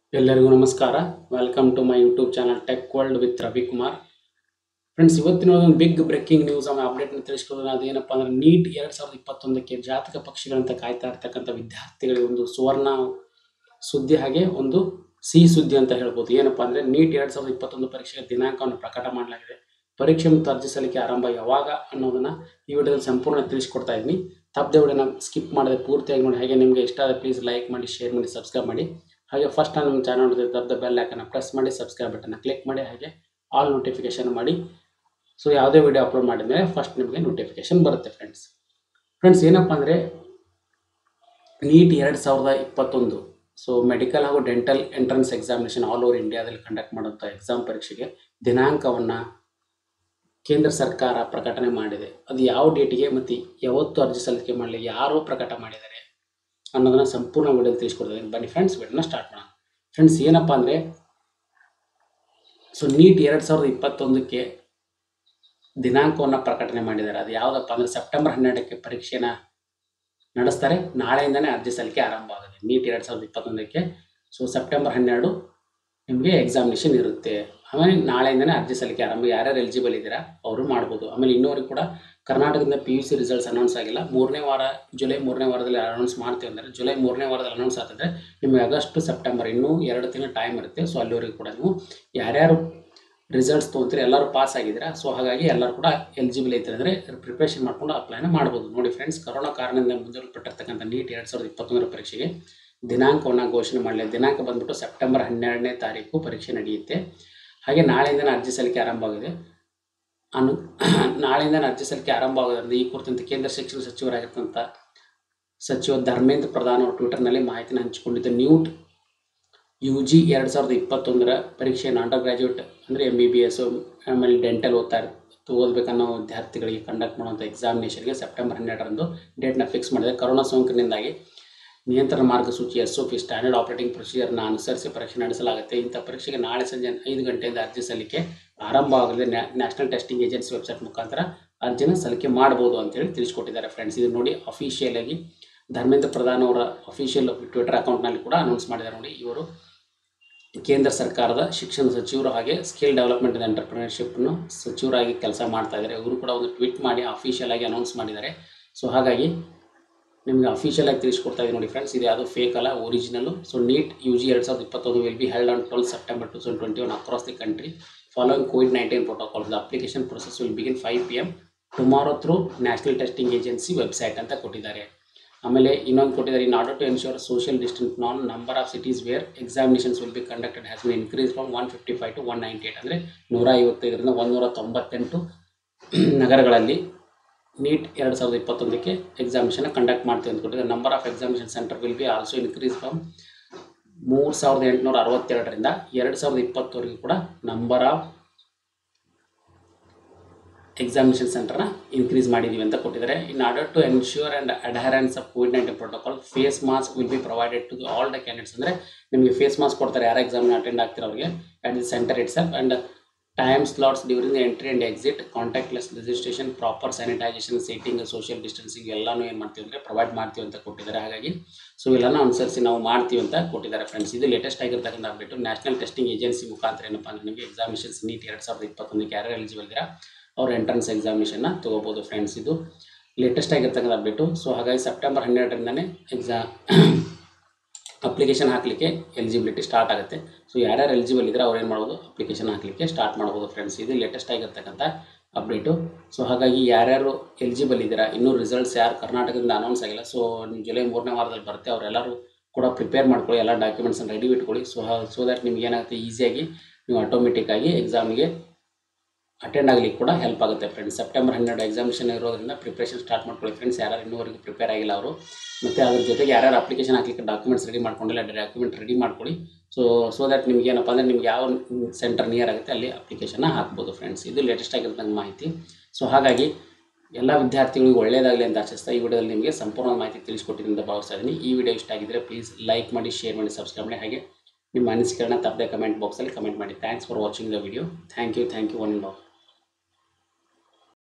ಎಲ್ಲರಿಗೂ ನಮಸ್ಕಾರ welcome to my YouTube channel tech world with Ravikumar friends ಇವತ್ತಿನ ಒಂದು ಬಿಗ್ ಬ್ರೇಕಿಂಗ್ ನ್ಯೂಸ್ ಆಮೇಲೆ ಅಪ್ಡೇಟ್ನ ತಿಳಿಸ್ಕೊಳ್ಳೋದು ಅದೇನಪ್ಪ ಅಂದ್ರೆ ನೀಟ್ ಎರಡು ಸಾವಿರದ ಇಪ್ಪತ್ತೊಂದಕ್ಕೆ ಜಾತಕ ಪಕ್ಷಿಗಳಂತ ಕಾಯ್ತಾ ಇರ್ತಕ್ಕಂಥ ವಿದ್ಯಾರ್ಥಿಗಳಿಗೆ ಒಂದು ಸುವರ್ಣ ಸುದ್ದಿ ಹಾಗೆ ಒಂದು ಸಿಹಿ ಸುದ್ದಿ ಅಂತ ಹೇಳ್ಬೋದು ಏನಪ್ಪಾ ಅಂದ್ರೆ ನೀಟ್ ಎರಡು ಸಾವಿರದ ಇಪ್ಪತ್ತೊಂದು ಪರೀಕ್ಷೆಯ ದಿನಾಂಕವನ್ನು ಪ್ರಕಟ ಮಾಡಲಾಗಿದೆ ಪರೀಕ್ಷೆ ಮತ್ತು ಅರ್ಜಿ ಸಲ್ಲಿಕೆ ಆರಂಭ ಯಾವಾಗ ಅನ್ನೋದನ್ನ ಈ ವಿಡಿಯೋದಲ್ಲಿ ಸಂಪೂರ್ಣ ತಿಳಿಸ್ಕೊಡ್ತಾ ಇದ್ದೀನಿ ತಪ್ಪದೆ ವಿಡಿಯೋನ ಸ್ಕಿಪ್ ಮಾಡದೆ ಪೂರ್ತಿಯಾಗಿ ನೋಡಿ ಹಾಗೆ ನಿಮಗೆ ಇಷ್ಟ ಆದರೆ ಪ್ಲೀಸ್ ಲೈಕ್ ಮಾಡಿ ಶೇರ್ ಮಾಡಿ ಸಬ್ಸ್ಕ್ರೈಬ್ ಮಾಡಿ ಹಾಗೆ ಫಸ್ಟ್ ನಾನು ನಮ್ಮ ಚಾನಲ್ ದಬ್ದ ಬೆಲ್ ಐಕನ್ನ ಪ್ರೆಸ್ ಮಾಡಿ ಸಬ್ಸ್ಕ್ರೈಬ್ ಬಟನ್ನ ಕ್ಲಿಕ್ ಮಾಡಿ ಹಾಗೆ ಆಲ್ ನೋಟಿಫಿಕೇಶನ್ ಮಾಡಿ ಸೊ ಯಾವುದೇ ವಿಡಿಯೋ ಅಪ್ಲೋಡ್ ಮಾಡಿದ್ಮೇಲೆ ಫಸ್ಟ್ ನಿಮಗೆ ನೋಟಿಫಿಕೇಶನ್ ಬರುತ್ತೆ ಫ್ರೆಂಡ್ಸ್ ಫ್ರೆಂಡ್ಸ್ ಏನಪ್ಪ ಅಂದರೆ ನೀಟ್ ಎರಡು ಸಾವಿರದ ಇಪ್ಪತ್ತೊಂದು ಸೊ ಮೆಡಿಕಲ್ ಹಾಗೂ dental entrance examination all over ಇಂಡಿಯಾದಲ್ಲಿ ಕಂಡಕ್ಟ್ ಮಾಡುವಂಥ ಎಕ್ಸಾಮ್ ಪರೀಕ್ಷೆಗೆ ದಿನಾಂಕವನ್ನು ಕೇಂದ್ರ ಸರ್ಕಾರ ಪ್ರಕಟಣೆ ಮಾಡಿದೆ ಅದು ಯಾವ ಡೇಟಿಗೆ ಮತ್ತು ಯಾವತ್ತು ಅರ್ಜಿ ಸಲ್ಲಿಕೆ ಮಾಡಲಿ ಯಾರು ಪ್ರಕಟ ಮಾಡಿದ್ದಾರೆ ಅನ್ನೋದನ್ನ ಸಂಪೂರ್ಣ ವಿಡಿಯೋ ತಿಳಿಸ್ಕೊಡ್ತೀನಿ ಬನ್ನಿ ಫ್ರೆಂಡ್ಸ್ ವಿಡಿಯೋನ ಸ್ಟಾರ್ಟ್ ಮಾಡೋಣ ಫ್ರೆಂಡ್ಸ್ ಏನಪ್ಪ ಅಂದರೆ ಸೊ ನೀಟ್ ಎರಡು ಸಾವಿರದ ಇಪ್ಪತ್ತೊಂದಕ್ಕೆ ದಿನಾಂಕವನ್ನು ಪ್ರಕಟಣೆ ಮಾಡಿದ್ದಾರೆ ಅದು ಯಾವುದಪ್ಪ ಅಂದರೆ ಸೆಪ್ಟೆಂಬರ್ ಹನ್ನೆರಡಕ್ಕೆ ಪರೀಕ್ಷೆನ ನಡೆಸ್ತಾರೆ ನಾಳೆಯಿಂದನೇ ಅರ್ಜಿ ಸಲ್ಲಿಕೆ ಆರಂಭ ಆಗುತ್ತೆ ನೀಟ್ ಎರಡು ಸಾವಿರದ ಇಪ್ಪತ್ತೊಂದಕ್ಕೆ ಸೊ ಸೆಪ್ಟೆಂಬರ್ ಹನ್ನೆರಡು ನಿಮಗೆ ಎಕ್ಸಾಮಿನೇಷನ್ ಇರುತ್ತೆ ಆಮೇಲೆ ನಾಳೆಯಿಂದನೇ ಅರ್ಜಿ ಸಲ್ಲಿಕೆ ಆರಂಭ ಯಾರ್ಯಾರು ಎಲಿಜಿಬಲ್ ಇದ್ದೀರಾ ಅವರು ಮಾಡ್ಬೋದು ಆಮೇಲೆ ಇನ್ನೂವರೆಗೆ ಕೂಡ ಕರ್ನಾಟಕದಿಂದ P U C results announce ಆಗಿಲ್ಲ ಮೂರನೇ ವಾರ ಜುಲೈ ಮೂರನೇ ವಾರದಲ್ಲಿ ಅನೌನ್ಸ್ ಮಾಡ್ತೀವಿ ಅಂದರೆ ಜುಲೈ ಮೂರನೇ ವಾರದಲ್ಲಿ ಅನೌನ್ಸ್ ಆಗ್ತದೆ ನಿಮಗೆ ಆಗಸ್ಟ್ ಸೆಪ್ಟೆಂಬರ್ ಇನ್ನೂ ಎರಡು ತಿಂಗಳು ಟೈಮ್ ಇರುತ್ತೆ ಸೊ ಅಲ್ಲಿವರೆಗೂ ಕೂಡ ನೀವು ಯಾರ್ಯಾರು ರಿಸಲ್ಟ್ಸ್ ತೊಗೊಂತೀರಿ ಎಲ್ಲರೂ ಪಾಸ್ ಆಗಿದ್ದೀರಾ ಸೊ ಹಾಗಾಗಿ ಎಲ್ಲರೂ ಕೂಡ ಎಲಿಜಿಬಲ್ ಐತೆ ಅಂದರೆ ಪ್ರಿಪ್ರೇಷನ್ ಮಾಡ್ಕೊಂಡು ಅಪ್ಲೈನ ಮಾಡ್ಬೋದು ನೋಡಿ ಫ್ರೆಂಡ್ಸ್ ಕರೋನಾ ಕಾರಣದಿಂದ ಮುಂದೂಡಲ್ಪಟ್ಟಿರ್ತಕ್ಕಂಥ ನೀಟ್ ಎರಡು ಸಾವಿರದ ಇಪ್ಪತ್ತೊಂದರ ಪರೀಕ್ಷೆಗೆ ದಿನಾಂಕವನ್ನು ಘೋಷಣೆ ಮಾಡಲಿ ದಿನಾಂಕ ಬಂದ್ಬಿಟ್ಟು ಸೆಪ್ಟೆಂಬರ್ ಹನ್ನೆರಡನೇ ತಾರೀಕು ಪರೀಕ್ಷೆ ನಡೆಯುತ್ತೆ ಹಾಗೆ ನಾಳೆಯಿಂದನೇ ಅರ್ಜಿ ಸಲ್ಲಿಕೆ ಆರಂಭ ಆಗಿದೆ ಅನು ನಾಳೆಯಿಂದನೇ ಅರ್ಜಿ ಸಲ್ಲಿಕೆ ಆರಂಭ ಆಗೋದ್ರಿಂದ ಈ ಕುರಿತಂತೆ ಕೇಂದ್ರ ಶಿಕ್ಷಣ ಸಚಿವರಾಗಿರ್ತಂಥ ಸಚಿವ ಧರ್ಮೇಂದ್ರ ಪ್ರಧಾನ್ ಅವರು ಟ್ವಿಟರ್ನಲ್ಲಿ ಮಾಹಿತಿನ ಹಂಚಿಕೊಂಡಿದ್ದು ನ್ಯೂಟ್ ಯು ಜಿ ಎರಡು ಸಾವಿರದ ಇಪ್ಪತ್ತೊಂದರ ಪರೀಕ್ಷೆಯನ್ನು ಅಂಡರ್ ಗ್ರ್ಯಾಜುಯೇಟ್ ಅಂದರೆ ಎಮ್ ಬಿ ಬಿ ಎಸ್ ಆಮೇಲೆ ಡೆಂಟಲ್ ಓದ್ತಾ ಇರ್ ಓದಬೇಕನ್ನೋ ವಿದ್ಯಾರ್ಥಿಗಳಿಗೆ ಕಂಡಕ್ಟ್ ಮಾಡುವಂಥ ಎಕ್ಸಾಮಿನೇಷನ್ಗೆ ಸೆಪ್ಟೆಂಬರ್ ಹನ್ನೆರಡರಂದು ಡೇಟ್ನ ಫಿಕ್ಸ್ ಮಾಡಿದೆ ಕರೋನಾ ಸೋಂಕಿನಿಂದಾಗಿ ನಿಯಂತ್ರಣ ಮಾರ್ಗಸೂಚಿ S O P standard operating ಪ್ರೊಸೀಜರ್ನ ಅನುಸರಿಸಿ ಪರೀಕ್ಷೆ ನಡೆಸಲಾಗುತ್ತೆ ಇಂಥ ಪರೀಕ್ಷೆಗೆ ನಾಳೆ ಸಂಜೆ ಐದು ಗಂಟೆಯಿಂದ ಅರ್ಜಿ ಸಲ್ಲಿಕೆ ಆರಂಭ ಆಗಲಿದೆ ನ್ಯಾಷನಲ್ ಟೆಸ್ಟಿಂಗ್ ಏಜೆನ್ಸಿ ವೆಬ್ಸೈಟ್ ಮುಖಾಂತರ ಅರ್ಜಿನ ಸಲ್ಲಿಕೆ ಮಾಡ್ಬೋದು ಅಂತೇಳಿ ತಿಳಿಸ್ಕೊಟ್ಟಿದ್ದಾರೆ ಫ್ರೆಂಡ್ಸ್ ಇದು ನೋಡಿ ಅಫಿಷಿಯಲ್ ಆಗಿ ಧರ್ಮೇಂದ್ರ ಪ್ರಧಾನ್ ಅವರ ಅಫಿಷಿಯಲ್ ಟ್ವಿಟರ್ ಅಕೌಂಟ್ನಲ್ಲಿ ಕೂಡ ಅನೌನ್ಸ್ ಮಾಡಿದ್ದಾರೆ ನೋಡಿ ಇವರು ಕೇಂದ್ರ ಸರ್ಕಾರದ ಶಿಕ್ಷಣ ಸಚಿವರು ಹಾಗೆ ಸ್ಕಿಲ್ ಡೆವಲಪ್ಮೆಂಟ್ ಆ್ಯಂಡ್ ಎಂಟರ್ಪ್ರಿನರ್ಶಿಪ್ನು ಸಚಿವರಾಗಿ ಕೆಲಸ ಮಾಡ್ತಾ ಇದ್ದಾರೆ ಇವರು ಕೂಡ ಒಂದು ಟ್ವೀಟ್ ಮಾಡಿ ಅಫಿಷಿಯಲ್ ಆಗಿ ಅನೌನ್ಸ್ ಮಾಡಿದ್ದಾರೆ ಸೊ ಹಾಗಾಗಿ ನಿಮಗೆ ಅಫಿಷಿಯಲ್ ಆಗಿ ತಿಳಿಸ್ಕೊಡ್ತಾ ಇದ್ದೀನಿ ನೋಡಿ ಫ್ರೆಂಡ್ಸ್ ಇದು ಯಾವುದು ಫೇಕ್ ಅಲ್ಲ original so NEET U G ಎರಡು ಸಾವಿರದ ಇಪ್ಪತ್ತೊಂದು will be held on twelve September two thousand twenty one across the country following COVID nineteen protocol the application process will begin five P M tomorrow through national testing agency website ಅಂತ ಕೊಟ್ಟಿದ್ದಾರೆ ಆಮೇಲೆ ಇನ್ನೊಂದು ಕೊಟ್ಟಿದ್ದಾರೆ in order to ensure social distance non number of cities where examinations will be conducted has been increase from one fifty five to one ninety eight ಅಂದರೆ ನೂರ ಐವತ್ತೈದರಿಂದ ಒಂದೂರ ತೊಂಬತ್ತೆಂಟು ನಗರಗಳಲ್ಲಿ ನೀಟ್ ಎರಡು ಸಾವಿರದ ಇಪ್ಪತ್ತೊಂದಕ್ಕೆ ಎಕ್ಸಾಮಿನೇಷನ್ ಕಂಡಕ್ಟ್ ಮಾಡ್ತೀವಿ ಅಂತ ಕೊಟ್ಟಿದ್ದಾರೆ number of examination centre will be also increase from ಮೂರು ಸಾವಿರದ ಎಂಟುನೂರ ಅರವತ್ತೆರಡರಿಂದ ಎರಡು ಸಾವಿರದ ಇಪ್ಪತ್ತವರೆಗೂ ಕೂಡ ನಂಬರ್ ಆಫ್ ಎಕ್ಸಾಮಿನೇಷನ್ ಸೆಂಟರ್ನ ಇನ್ಕ್ರೀಸ್ ಮಾಡಿದ್ದೀವಿ ಅಂತ ಕೊಟ್ಟಿದ್ದಾರೆ in order to ensure and adherence of COVID nineteen protocol face mask will be provided to all the candidates ಅಂದರೆ ನಿಮಗೆ ಫೇಸ್ ಮಾಸ್ಕ್ ಕೊಡ್ತಾರೆ ಯಾರು ಎಕ್ಸಾಮ್ನ ಅಟೆಂಡ್ ಆಗ್ತಿರೋ ಅವ್ರಿಗೆ at the centre itself and time slots during the entry and exit contactless registration proper sanitisation seating social distancing ಎಲ್ಲನೂ ಏನು ಮಾಡ್ತೀವಿ ಅಂದರೆ ಪ್ರೊವೈಡ್ ಮಾಡ್ತೀವಿ ಅಂತ ಕೊಟ್ಟಿದ್ದಾರೆ ಹಾಗಾಗಿ ಸೊ ಇವೆಲ್ಲನೂ ಅನುಸರಿಸಿ ನಾವು ಮಾಡ್ತೀವಿ ಅಂತ ಕೊಟ್ಟಿದ್ದಾರೆ ಫ್ರೆಂಡ್ಸ್ ಇದು ಲೇಟೆಸ್ಟ್ ಆಗಿರ್ತಕ್ಕಂಥ ಅಪ್ಡೇಟು ನ್ಯಾಷನಲ್ ಟೆಸ್ಟಿಂಗ್ ಏಜೆನ್ಸಿ ಮುಖಾಂತರ ಏನಪ್ಪ ಅಂದರೆ ನಿಮಗೆ ಎಕ್ಸಾಮಿನೇಷನ್ಸ್ ನೀಟ್ ಎರಡು ಸಾವಿರದ ಇಪ್ಪತ್ತೊಂದಕ್ಕೆ ಯಾರು ಎಲಿಜಿಬಲ್ ಇದ್ದೀರಾ ಅವ್ರ ಎಂಟ್ರೆನ್ಸ್ ಎಕ್ಸಾಮಿನೇಷನ್ನ ತೊಗೋಬೋದು ಫ್ರೆಂಡ್ಸ್ ಇದು ಲೇಟೆಸ್ಟ್ ಆಗಿರ್ತಕ್ಕಂಥ ಅಪ್ಡೇಟು ಸೊ ಹಾಗಾಗಿ ಸೆಪ್ಟೆಂಬರ್ ಹನ್ನೆರಡರಿಂದನೇ ಎಕ್ಸಾ ಅಪ್ಲಿಕೇಶನ್ ಹಾಕಲಿಕ್ಕೆ ಎಲಿಜಿಬಿಲಿಟಿ ಸ್ಟಾರ್ಟ್ ಆಗುತ್ತೆ ಸೊ ಯಾರ್ಯಾರು ಎಲಿಜಿಬಲ್ ಇದ್ದರೆ ಅವ್ರು ಏನು ಮಾಡ್ಬೋದು ಅಪ್ಲಿಕೇಶನ್ ಹಾಕಲಿಕ್ಕೆ ಸ್ಟಾರ್ಟ್ ಮಾಡ್ಬೋದು ಫ್ರೆಂಡ್ಸ್ ಇದು ಲೇಟೆಸ್ಟ್ ಆಗಿರ್ತಕ್ಕಂಥ ಅಪ್ಡೇಟು ಸೊ ಹಾಗಾಗಿ ಯಾರ್ಯಾರು ಎಲಿಜಿಬಲ್ ಇದ್ದೀರಾ ಇನ್ನೂ ರಿಸಲ್ಟ್ಸ್ ಯಾರು ಕರ್ನಾಟಕದಿಂದ ಅನೌನ್ಸ್ ಆಗಿಲ್ಲ ಸೊ ಜುಲೈ ಮೂರನೇ ವಾರದಲ್ಲಿ ಬರುತ್ತೆ ಅವರೆಲ್ಲರೂ ಕೂಡ ಪ್ರಿಪೇರ್ ಮಾಡ್ಕೊಳ್ಳಿ ಎಲ್ಲ ಡಾಕ್ಯುಮೆಂಟ್ಸನ್ನು ರೆಡಿ ಇಟ್ಕೊಳ್ಳಿ ಸೊ ಸೊ ದ್ಯಾಟ್ ನಿಮ್ಗೆ ಏನಾಗುತ್ತೆ ಈಸಿಯಾಗಿ ನೀವು ಆಟೋಮೆಟಿಕ್ಕಾಗಿ ಎಕ್ಸಾಮಿಗೆ ಅಟೆಂಡ್ ಆಗಲಿಕ್ಕೆ ಕೂಡ ಹೆಲ್ಪ್ ಆಗುತ್ತೆ ಫ್ರೆಂಡ್ಸ್ ಸೆಪ್ಟೆಂಬರ್ ಹನ್ನೆರಡು ಎಕ್ಸಾಮಿನೇಷನ್ ಇರೋದ್ರಿಂದ ಪ್ರಿಪ್ರೇಷನ್ ಸ್ಟಾರ್ಟ್ ಮಾಡ್ಕೊಳ್ಳಿ ಫ್ರೆಂಡ್ಸ್ ಯಾರು ಇನ್ನೂವರೆಗೂ ಪ್ರಿಪೇರ್ ಆಗಿಲ್ಲ ಅವರು ಮತ್ತು ಅದ್ರ ಜೊತೆಗೆ ಯಾರ್ಯಾರು ಅಪ್ಲಿಕೇಶನ್ ಹಾಕಲಿಕ್ಕೆ ಡಾಕ್ಯುಮೆಂಟ್ಸ್ ರೆಡಿ ಮಾಡ್ಕೊಂಡಿಲ್ಲ ಡಾಕ್ಯುಮೆಂಟ್ ರೆಡಿ ಮಾಡ್ಕೊಳ್ಳಿ ಸೊ ಸೊ ದ್ಯಾಟ್ ನಿಮ್ಗೆ ಏನಪ್ಪ ಅಂದರೆ ನಿಮ್ಗೆ ಯಾವ ಸೆಂಟರ್ ನಿಯರ್ ಆಗುತ್ತೆ ಅಲ್ಲಿ ಅಪ್ಲಿಕೇಶನ್ನ ಹಾಕ್ಬೋದು ಫ್ರೆಂಡ್ಸ್ ಇದು ಲೇಟೆಸ್ಟ್ ಆಗಿರ್ತಕ್ಕಂಥ ಮಾಹಿತಿ ಸೊ ಹಾಗಾಗಿ ಎಲ್ಲ ವಿದ್ಯಾರ್ಥಿಗಳಿಗೂ ಒಳ್ಳೆಯದಾಗಲಿ ಅಂತ ಆಶಿಸ್ತಾ ಈ ವಿಡಿಯೋದಲ್ಲಿ ನಿಮಗೆ ಸಂಪೂರ್ಣ ಮಾಹಿತಿ ತಿಳಿಸ್ಕೊಟ್ಟಿದ್ದೀನಿ ಅಂತ ಭಾವಿಸ್ತಾ ಇದ್ದೀನಿ ಈ ವಿಡಿಯೋ ಇಷ್ಟ ಆಗಿದ್ದರೆ ಪ್ಲೀಸ್ ಲೈಕ್ ಮಾಡಿ ಶೇರ್ ಮಾಡಿ ಸಬ್ಸ್ಕ್ರೈಬ್ ಮಾಡಿ ಹಾಗೆ ನಿಮ್ಮ ಅನಿಸಿಕೆಗಳನ್ನ ತಪ್ಪದೆ ಕಮೆಂಟ್ ಬಾಕ್ಸಲ್ಲಿ ಕಮೆಂಟ್ ಮಾಡಿ thanks for watching the video thank you thank you one box